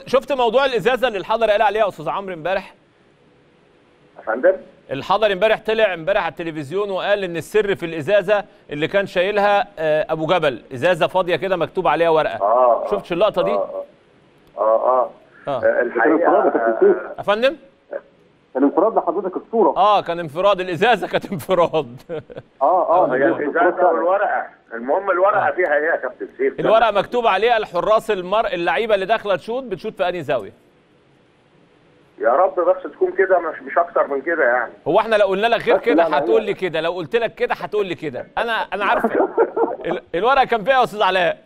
شفت موضوع الازازه اللي الحضري قال عليها استاذ عمرو امبارح يا فندم الحضري امبارح طلع امبارح على التلفزيون وقال ان السر في الازازه اللي كان شايلها آه، ابو جبل ازازه فاضيه كده مكتوب عليها ورقه اه آه. شفتش اللقطه دي اه اه اه, آه. آه. الحقيقه انفراد يا كابتن سيف. آه، يا فندم كان انفراد لحضرتك الصوره اه كان انفراد الازازه كانت انفراد اه اه هي الازازه والورقه المهم الورقه فيها ايه يا كابتن سيف الورقه مكتوب عليها الحراس المر اللعيبه اللي داخله تشوط بتشوط في انهي زاويه يا رب بس تكون كده مش مش اكتر من كده يعني هو احنا لو قلنا لك غير بس كده لا، لا، هتقول لا. لي كده لو قلت لك كده هتقول لي كده انا انا عارفه ال- الورقه كان فيها يا استاذ علاء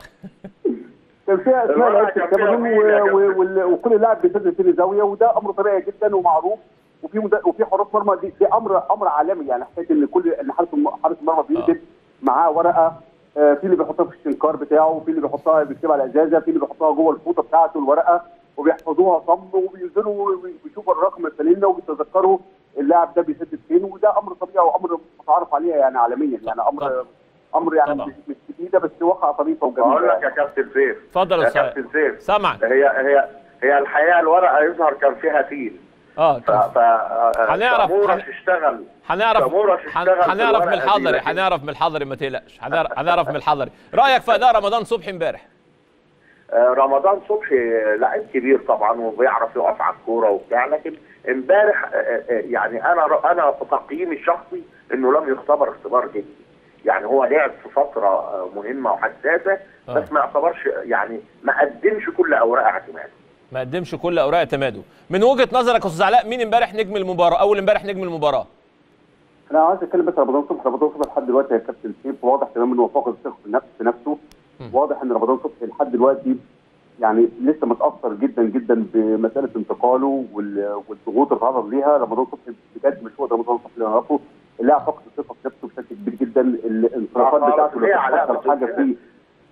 كان فيها اسماء الورقة لعيبه كان فيها الكاميرون مين يا و- كابتن؟ و- وال- وكل لاعب بيسدد في زاويه وده امر طبيعي جدا ومعروف وفي مد... وفي حراس مرمى دي, دي امر امر عالمي يعني حكايه ان كل ان حارس الم- حارس المرمى بيكتب معاه ورقه آه، في اللي بيحطها في الشنكار بتاعه وفي اللي بيحطها بيكتبها على الازازه في اللي بيحطها جوه الفوطه بتاعته الورقه وبيحفظوها صم وبينزلوا وبيشوفوا الرقم السليم وبيتذكروا اللاعب ده بيسدد فين وده امر طبيعي وامر متعارف عليه يعني عالميا يعني امر طبعا. امر يعني طبعا. مش مش جديده بس واقعه طريفه وجميله بقول لك يعني. يا كابتن سيف اتفضل يا يا استاذ كابتن سيف سامعك هي هي هي الحقيقه الورقه يظهر كان فيها فيل اه ف طب ف آه، هنعرف- سمورش هن- اشتغل هنعرف سمورة هن- تشتغل في هنعرف من الورقة دي، الحضري لكن- هنعرف من الحضري ما تقلقش هنعرف هنعرف من الحضري رايك في اداء رمضان صبحي امبارح آه، رمضان صبحي لعيب كبير طبعا وبيعرف يقف على الكوره وبتاع لكن امبارح آه، آه، يعني انا انا تقييمي الشخصي انه لم يختبر اختبار جدي يعني هو لعب في فتره آه، مهمه وحساسه آه. بس ما يعتبرش يعني ما قدمش كل اوراق اعتماد ما قدمش كل اوراق اعتماده من وجهه نظرك يا استاذ علاء مين امبارح نجم المباراه اول امبارح نجم المباراه انا عايز اتكلم بس رمضان صبحي رمضان صبحي لحد دلوقتي يا كابتن سيف واضح تماما انه فاقد الثقه في نفسه في نفسه واضح ان رمضان صبحي لحد دلوقتي يعني لسه متاثر جدا جدا بمساله انتقاله وال- والضغوط اللي تعرض ليها رمضان صبحي بجد مش هو ده رمضان صبحي اللي نعرفه اللاعب فقد الثقه في نفسه بشكل كبير جدا الانصرافات آه، بتاعته ليه اللي علاء بتحصل بتقول حاجه كده؟ فيه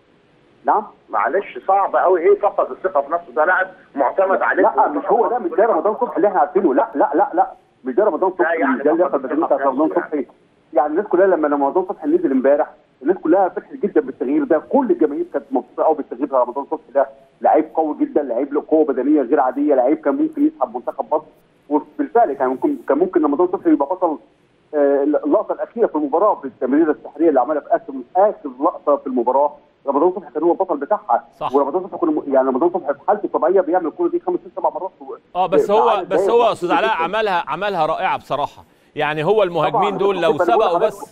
نعم معلش صعب قوي ايه فقد الثقه في نفسه ده لاعب معتمد عليه لا مش هو ده مش ده رمضان صبحي اللي احنا عارفينه لا لا لا لا مش ده رمضان صبحي يعني مش ده اللي فقط ياخد بدنيه بتاعت ثقة رمضان بنفسه صبحي يعني الناس كلها لما رمضان صبحي نزل امبارح الناس كلها فرحت جدا بالتغيير ده كل الجماهير كانت مبسوطه قوي بالتغيير ده رمضان صبحي ده لعيب قوي جدا لعيب له قوه بدنيه غير عاديه لعيب كان ممكن يسحب منتخب مصر وبالفعل كان ممكن كان ممكن رمضان صبحي يبقى بطل آه، اللقطه الاخيره في المباراه في التمريره السحريه اللي عملها في اخر اخر لقطه في المباراه رمضان صبحي كان هو البطل بتاعها صح. ورمضان صبحي كنا يعني رمضان صبحي في حالته الطبيعيه بيعمل الكوره دي خمس ست سبع مرات اه بس في هو عدد بس دقايق هو يا بسيطة استاذ علاء جداً. عملها عملها رائعه بصراحه يعني هو المهاجمين طبعاً، دول بس لو أنا بقول سبقوا لحضرتك- بس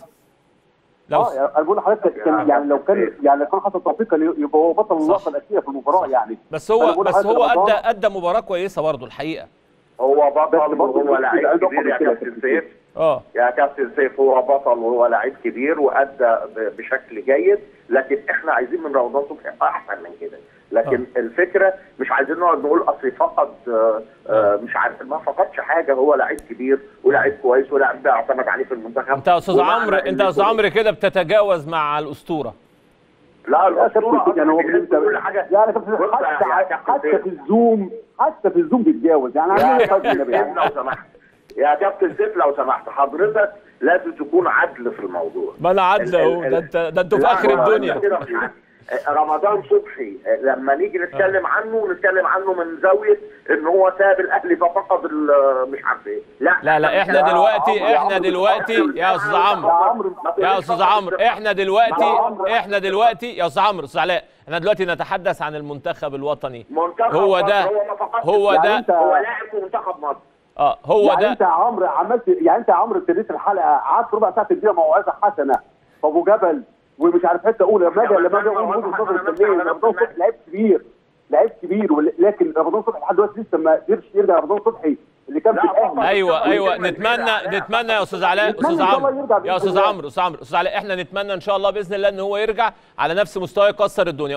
لو اه يعني انا بقول لحضرتك كان يعني لو كان يعني لو كان حصل توفيق كان يبقى هو بطل اللقطه الاخيره في المباراه يعني بس أنا هو بقول بس لحضرتك هو رمضان- ادى ادى مباراه كويسه برضه الحقيقه هو بطل بس برضه وهو مش لعيب عنده كبير يا أفضل كده كابتن كابتن سيف اه يا كابتن سيف هو بطل وهو لعيب كبير وادى ب- بشكل جيد لكن احنا عايزين من رمضان صبحي احسن من كده لكن الفكره مش عايزين نقعد نقول اصل فقد آه، آه، مش عارف ما فقدش حاجه هو لعيب كبير ولاعيب كويس ولاعب بيعتمد عليه في المنتخب انت يا استاذ ومعنى عمرو إن انت يا استاذ كل- عمرو كده بتتجاوز مع الاسطوره لا يا الاسطوره كابتن يعني هو أصلاً بالنسبه كل حاجه يعني كابتن بص يا- يا حتى كابتن حتى سيف. في الزوم حتى في الزوم بيتجاوز يعني يا عامل ايه طيب كابتن النبي سيف يعني لو سمحت يا كابتن سيف لو سمحت حضرتك لازم تكون عدل في الموضوع ما انا عدل ال- اهو ال- ده انت ده انتوا في لا، اخر هو الدنيا أنت كده مش عارف. رمضان صبحي لما نيجي نتكلم عنه نتكلم عنه من زاويه ان هو ساب الاهلي ففقد ال- مش عارف ايه لا لا لا احنا يا دلوقتي عمرو، يا احنا عمرو، دلوقتي يا استاذ يا عمرو عمرو يا استاذ عمرو احنا دلوقتي يا عمرو. احنا دلوقتي يا استاذ عمرو استاذ علاء احنا دلوقتي نتحدث عن المنتخب الوطني منتخب هو مصر ده هو ما فقدش هو يعني ده انت هو لاعب في منتخب مصر اه هو يعني ده انت يا عمرو عملت يعني انت يا عمرو ابتديت الحلقه قعدت ربع ساعه تديها موعظه حسنه فابو جبل ومش عارف حته اولى لما اجي لما اجي اقول وجهه نظر الفنيه رمضان صبحي لعيب كبير لعيب كبير ول- لكن رمضان صبحي لحد دلوقتي لسه ما قدرش يرجع رمضان صبحي اللي كان في لا، الاهلي طبعاً. ايوه ايوه كلمة نتمنى كبيرة. نتمنى يا استاذ علاء نتمنى استاذ إن شاء الله عمرو يرجع يا بإذن استاذ الله. عمرو استاذ عمرو استاذ علاء احنا نتمنى ان شاء الله باذن الله ان هو يرجع على نفس مستوى يكسر الدنيا